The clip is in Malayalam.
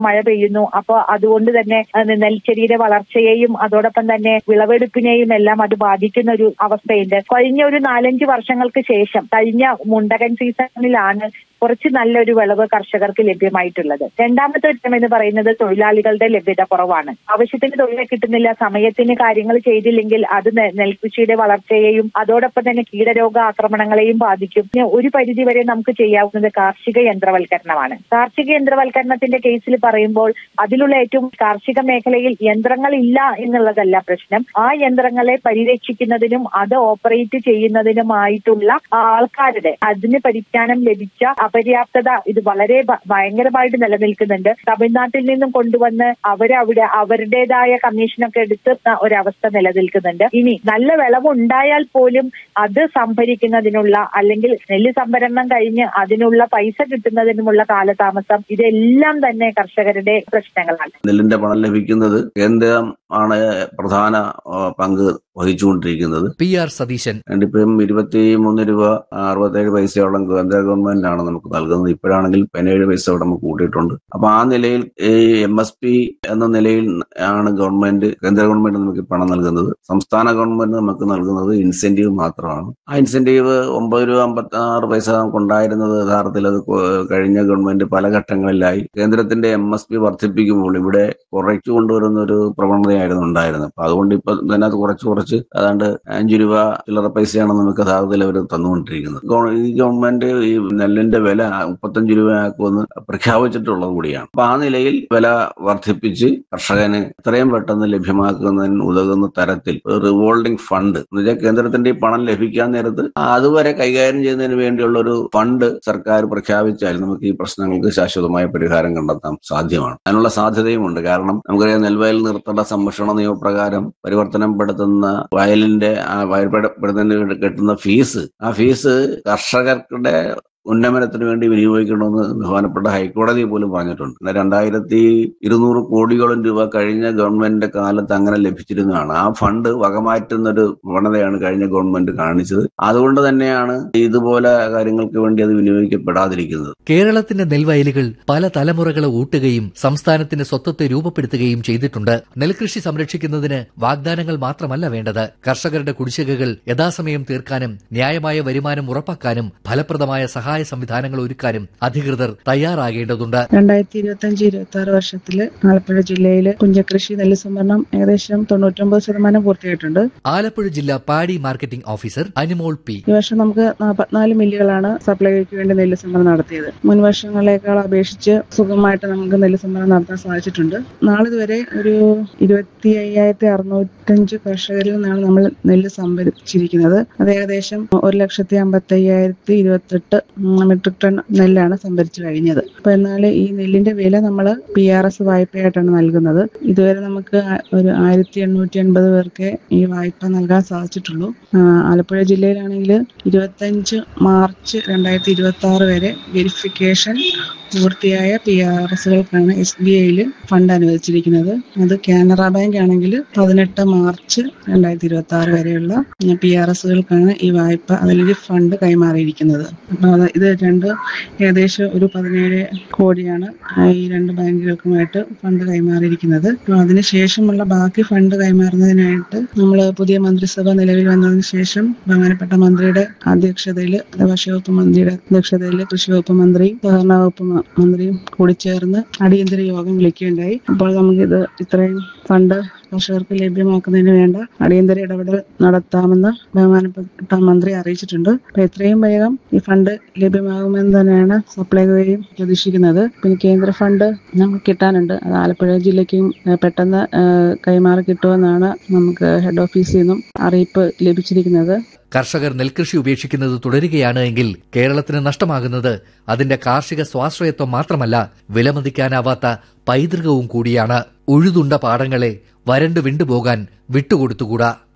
മഴ പെയ്യുന്നു അപ്പോൾ അതുകൊണ്ട് തന്നെ അത് നെൽച്ചെടിയുടെ വളർച്ചയെയും അതോടൊപ്പം തന്നെ വിളവെടുപ്പിനെയും എല്ലാം അത് ബാധിക്കുന്ന ഒരു അവസ്ഥയുണ്ട് കഴിഞ്ഞ ഒരു നാലഞ്ച് വർഷങ്ങൾക്ക് ശേഷം കഴിഞ്ഞ മുണ്ടകൻ സീസണിലാണ് കുറച്ച് നല്ലൊരു വിളവ് കർഷകർക്ക് ലഭ്യമായിട്ടുള്ളത് രണ്ടാമത്തെ വിഷയം എന്ന് പറയുന്നത് തൊഴിലാളികളുടെ ലഭ്യത കുറവാണ് ആവശ്യത്തിന് തൊഴിലെ കിട്ടുന്നില്ല സമയത്തിന് കാര്യങ്ങൾ ചെയ്തില്ലെങ്കിൽ അത് നെ- നെൽകൃഷിയുടെ വളർച്ചയെയും അതോടൊപ്പം തന്നെ കീടരോഗ ആക്രമണങ്ങളെയും ബാധിക്കും പിന്നെ ഒരു പരിധി വരെ നമുക്ക് ചെയ്യാവുന്നത് കാർഷിക യന്ത്രവൽക്കരണമാണ് കാർഷിക യന്ത്രവൽക്കരണത്തിന്റെ കേസിൽ പറയുമ്പോൾ അതിലുള്ള ഏറ്റവും കാർഷിക മേഖലയിൽ യന്ത്രങ്ങൾ ഇല്ല എന്നുള്ളതല്ല പ്രശ്നം ആ യന്ത്രങ്ങളെ പരിരക്ഷിക്കുന്നതിനും അത് ഓപ്പറേറ്റ് ചെയ്യുന്നതിനുമായിട്ടുള്ള ആൾക്കാരുടെ അതിന് പരിജ്ഞാനം ലഭിച്ച അപര്യാപ്തത ഇത് വളരെ ഭ- ഭയങ്കരമായിട്ട് നിലനിൽക്കുന്നുണ്ട് തമിഴ്നാട്ടിൽ നിന്നും കൊണ്ടുവന്ന് അവരവിടെ അവരുടേതായ കമ്മീഷനൊക്കെ എടുത്ത ഒരവസ്ഥ നിലനിൽക്കുന്നുണ്ട് ഇനി നല്ല വിളവ് ഉണ്ടായാൽ പോലും അത് സംഭരിക്കുന്നതിനുള്ള അല്ലെങ്കിൽ നെല്ല് സംഭരണം കഴിഞ്ഞ് അതിനുള്ള പൈസ കിട്ടുന്നതിനുമുള്ള കാലതാമസം ഇതെല്ലാം തന്നെ കർഷകരുടെ പ്രശ്നങ്ങളാണ് നെല്ലിന്റെ പണം ലഭിക്കുന്നത് കേന്ദ്രം ആണ് പ്രധാന ആ, പങ്ക് വഹിച്ചുകൊണ്ടിരിക്കുന്നത് പി ആർ സതീശൻ ഇപ്പം ഇരുപത്തി മൂന്ന് രൂപ അറുപത്തേഴ് പൈസയോളം കേന്ദ്ര ഗവൺമെന്റ് ആണ് നമുക്ക് നൽകുന്നത് ഇപ്പോഴാണെങ്കിൽ പതിനേഴ് പൈസ ഇവിടെ നമുക്ക് കൂട്ടിയിട്ടുണ്ട് അപ്പൊ ആ നിലയിൽ ഈ എം എസ് പി എന്ന നിലയിൽ ആണ് ഗവൺമെന്റ് കേന്ദ്ര ഗവൺമെന്റ് നമുക്ക് ഈ പണം നൽകുന്നത് സംസ്ഥാന ഗവൺമെന്റ് നമുക്ക് നൽകുന്നത് ഇൻസെന്റീവ് മാത്രമാണ് ആ ഇൻസെന്റീവ് ഒമ്പത് രൂപ അമ്പത്തി ആറ് പൈസ നമുക്ക് ഉണ്ടായിരുന്നത് യഥാർത്ഥത്തിൽ അത് കൊ- കഴിഞ്ഞ ഗവൺമെന്റ് പല ഘട്ടങ്ങളിലായി കേന്ദ്രത്തിന്റെ എം എസ് പി വർദ്ധിപ്പിക്കുമ്പോൾ ഇവിടെ കുറച്ചു കൊണ്ടുവരുന്ന ഒരു പ്രവണതയായിരുന്നു ഉണ്ടായിരുന്നത് അപ്പൊ അതുകൊണ്ട് ഇപ്പൊ ഇതിനകത്ത് കുറച്ച് കുറച്ച് ഏതാണ്ട് അഞ്ചു രൂപ ചില്ലറ പൈസയാണ് നമുക്ക് യഥാർത്ഥത്തിൽ അവർ തന്നുകൊണ്ടിരിക്കുന്നത് ഗവ- ഈ ഗവൺമെന്റ് ഈ നെല്ലിന്റെ വില മുപ്പത്തഞ്ച് രൂപയാക്കുമെന്ന് പ്രഖ്യാപിച്ചിട്ടുള്ളത് കൂടിയാണ് അപ്പൊ ആ നിലയിൽ വില വർദ്ധിപ്പിച്ച് കർഷകന് എത്രയും പെട്ടെന്ന് ലഭ്യമാക്കുന്നതിന് ഉതകുന്ന തരത്തിൽ ഒരു റിവോൾവിംഗ് ഫണ്ട് എന്ന് വെച്ചാൽ കേന്ദ്രത്തിന്റെ ഈ പണം ലഭിക്കാൻ നേരത്ത് അതുവരെ കൈകാര്യം ചെയ്യുന്നതിന് വേണ്ടിയുള്ള ഒരു ഫണ്ട് സർക്കാർ പ്രഖ്യാപിച്ചാൽ നമുക്ക് ഈ പ്രശ്നങ്ങൾക്ക് ശാശ്വതമായ പരിഹാരം കണ്ടെത്താൻ സാധ്യമാണ് അതിനുള്ള സാധ്യതയുമുണ്ട് കാരണം നമുക്കറിയാം നെൽവയൽ നിർത്തട സംരക്ഷണ നിയമപ്രകാരം പരിവർത്തനപ്പെടുത്തുന്ന വയലിന്റെ ആ വയൽപ്പെടുത്തുന്നതിന് കിട്ടുന്ന ഫീസ് ആ ഫീസ് കർഷകരുടെ ഉന്നമനത്തിന് വേണ്ടി വിനിയോഗിക്കണമെന്ന് ബഹുമാനപ്പെട്ട ഹൈക്കോടതി പോലും പറഞ്ഞിട്ടുണ്ട് പിന്നെ രണ്ടായിരത്തി ഇരുന്നൂറ് കോടിയോളം രൂപ കഴിഞ്ഞ ഗവൺമെന്റിന്റെ കാലത്ത് അങ്ങനെ ലഭിച്ചിരുന്നതാണ് ആ ഫണ്ട് വകമാറ്റുന്ന ഒരു പ്രവണതയാണ് കഴിഞ്ഞ ഗവൺമെന്റ് കാണിച്ചത് അതുകൊണ്ട് തന്നെയാണ് ഇതുപോലെ കാര്യങ്ങൾക്ക് വേണ്ടി അത് വിനിയോഗിക്കപ്പെടാതിരിക്കുന്നത് കേരളത്തിന്റെ നെൽവയലുകൾ പല തലമുറകളെ ഊട്ടുകയും സംസ്ഥാനത്തിന്റെ സ്വത്വത്തെ രൂപപ്പെടുത്തുകയും ചെയ്തിട്ടുണ്ട് നെൽകൃഷി സംരക്ഷിക്കുന്നതിന് വാഗ്ദാനങ്ങൾ മാത്രമല്ല വേണ്ടത് കർഷകരുടെ കുടിശ്ശികകൾ യഥാസമയം തീർക്കാനും ന്യായമായ വരുമാനം ഉറപ്പാക്കാനും ഫലപ്രദമായ സഹായ സംവിധാനങ്ങൾ ഒരുക്കാനും അധികൃതർ തയ്യാറാകേണ്ടതുണ്ട് രണ്ടായിരത്തി ഇരുപത്തി അഞ്ച് ഇരുപത്തി ആറ് വർഷത്തില് ആലപ്പുഴ ജില്ലയില് കുഞ്ചകൃഷി നെല്ല് സംഭരണം ഏകദേശം തൊണ്ണൂറ്റൊമ്പത് ശതമാനം പൂർത്തിയായിട്ടുണ്ട് ആലപ്പുഴ ജില്ലാ പാടി മാർക്കറ്റിംഗ് ഓഫീസർ അനിമോൾ പി ഈ വർഷം നമുക്ക് നാൽപ്പത്തിനാല് മില്ലുകളാണ് സപ്ലൈക്ക് വേണ്ടി നെല്ല് സംഭരണം നടത്തിയത് മുൻ വർഷങ്ങളേക്കാൾ അപേക്ഷിച്ച് സുഗമമായിട്ട് നമുക്ക് നെല്ല് സംഭരണം നടത്താൻ സാധിച്ചിട്ടുണ്ട് നാളിതുവരെ ഒരു ഇരുപത്തി അയ്യായിരത്തി അറുന്നൂറ്റഞ്ച് കർഷകരിൽ നിന്നാണ് നമ്മൾ നെല്ല് സംഭരിച്ചിരിക്കുന്നത് അത് ഏകദേശം ഒരു ലക്ഷത്തി അമ്പത്തി അയ്യായിരത്തി ഇരുപത്തെട്ട് മെട്രിക് ടൺ നെല്ലാണ് സംഭരിച്ചു കഴിഞ്ഞത് അപ്പൊ എന്നാൽ ഈ നെല്ലിന്റെ വില നമ്മൾ പി ആർ എസ് വായ്പയായിട്ടാണ് നൽകുന്നത് ഇതുവരെ നമുക്ക് ആ- ഒരു ആയിരത്തി എണ്ണൂറ്റി എൺപത് പേർക്ക് ഈ വായ്പ നൽകാൻ സാധിച്ചിട്ടുള്ളൂ ആ, ആലപ്പുഴ ജില്ലയിലാണെങ്കിൽ ഇരുപത്തഞ്ച് മാർച്ച് രണ്ടായിരത്തി ഇരുപത്തി ആറ് വരെ വെരിഫിക്കേഷൻ പൂർത്തിയായ പി ആർ എസുകൾക്കാണ് എസ് ബി ഐയിൽ ഫണ്ട് അനുവദിച്ചിരിക്കുന്നത് അത് കാനറ ബാങ്ക് ആണെങ്കിൽ പതിനെട്ട് മാർച്ച് രണ്ടായിരത്തി ഇരുപത്തി ആറ് വരെയുള്ള പി ആർ എസുകൾക്കാണ് ഈ വായ്പ അല്ലെങ്കിൽ ഫണ്ട് കൈമാറിയിരിക്കുന്നത് അപ്പോൾ അത് ഇത് രണ്ട് ഏകദേശം ഒരു പതിനേഴ് കോടിയാണ് ആ ഈ രണ്ട് ബാങ്കുകൾക്കുമായിട്ട് ഫണ്ട് കൈമാറിയിരിക്കുന്നത് അപ്പോൾ അതിനുശേഷമുള്ള ബാക്കി ഫണ്ട് കൈമാറുന്നതിനായിട്ട് നമ്മൾ പുതിയ മന്ത്രിസഭ നിലവിൽ വന്നതിന് ശേഷം ബഹുമാനപ്പെട്ട മന്ത്രിയുടെ അധ്യക്ഷതയിൽ ഭക്ഷ്യവകുപ്പ് മന്ത്രിയുടെ അധ്യക്ഷതയിൽ കൃഷി വകുപ്പ് മന്ത്രി സഹകരണ വകുപ്പ് മ- മന്ത്രിയും കൂടി ചേർന്ന് അടിയന്തര യോഗം വിളിക്കുകയുണ്ടായി അപ്പോൾ നമുക്കിത് ഇത്രയും ഫണ്ട് കർഷകർക്ക് ലഭ്യമാക്കുന്നതിന് വേണ്ട അടിയന്തര ഇടപെടൽ നടത്താമെന്ന് ബഹുമാനപ്പെട്ട മന്ത്രി അറിയിച്ചിട്ടുണ്ട് അപ്പൊ എത്രയും വേഗം ഈ ഫണ്ട് ലഭ്യമാകുമെന്ന് തന്നെയാണ് സപ്ലൈകോയും പ്രതീക്ഷിക്കുന്നത് പിന്നെ കേന്ദ്ര ഫണ്ട് നമുക്ക് കിട്ടാനുണ്ട് അത് ആലപ്പുഴ ജില്ലയ്ക്കും ഏഹ്, പെട്ടെന്ന് ഏഹ്, കൈമാറി കിട്ടുമെന്നാണ് നമുക്ക് ഹെഡ് ഓഫീസിൽ നിന്നും അറിയിപ്പ് ലഭിച്ചിരിക്കുന്നത് കർഷകർ നെൽകൃഷി ഉപേക്ഷിക്കുന്നത് തുടരുകയാണ് എങ്കിൽ കേരളത്തിന് നഷ്ടമാകുന്നത് അതിന്റെ കാർഷിക സ്വാശ്രയത്വം മാത്രമല്ല വിലമതിക്കാനാവാത്ത പൈതൃകവും കൂടിയാണ് ഉഴുതുണ്ട പാടങ്ങളെ വരണ്ടു വിണ്ടുപോകാൻ വിട്ടുകൊടുത്തുകൂടാ